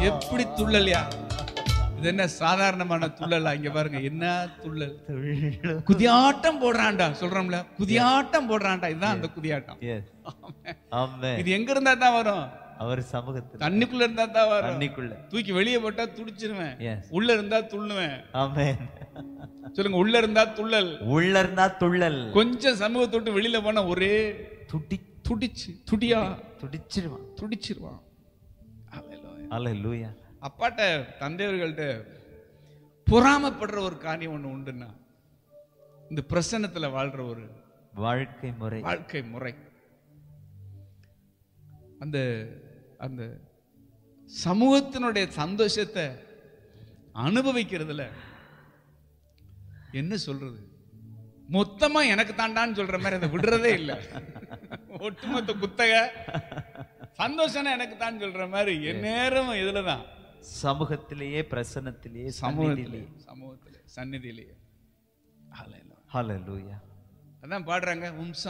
எப்படி துள்ளல்யா இது என்ன சாதாரணமான துள்ளலா இங்க பாருங்க என்ன துள்ளல் துள்ளும் குதியாட்டம் போடுறான்டா சொல்றோம்ல குதியாட்டம் போடுறான்டா இதுதான் அந்த குதியாட்டம் எஸ் ஆமென் இது எங்க இருந்தா தான் வரும் அவர் சமூகத்தில் தண்ணிக்குள்ள இருந்தா தான் வரும் அன்னிக்குள்ள தூக்கி வெளியே போட்டா துடிச்சிருவேன் எஸ் உள்ள இருந்தா துள்ளுவேன் ஆமென் சொல்லுங்க உள்ள இருந்தா துள்ளல் உள்ள இருந்தா துள்ளல் கொஞ்சம் சமூகத்தை விட்டு வெளியில போனா ஒரே துடி துடிச்சு துடியா துடிச்சிருவான் துடிச்சிருவான் Hallelujah. அல்லேலூயா அப்பாட்ட தந்தையர்கள்ட்ட பொறாமப்படுற ஒரு காரியம் ஒண்ணு உண்டுன்னா இந்த பிரசன்னத்துல வாழ்ற ஒரு வாழ்க்கை முறை வாழ்க்கை முறை அந்த அந்த சமூகத்தினுடைய சந்தோஷத்தை அனுபவிக்கிறதுல என்ன சொல்றது மொத்தமா எனக்கு தாண்டான்னு சொல்ற மாதிரி அதை விடுறதே இல்லை ஒட்டுமொத்த குத்தக சந்தோஷம்னா எனக்கு தான் சொல்ற மாதிரி என் நேரம் இதுலதான் சமூகத்திலேயே பிரசன்னத்திலேயே சமூகத்திலே சமூகத்திலே சந்நிதியிலேயே Hallelujah. ஹalleluya அதான் பாடுறாங்க உம்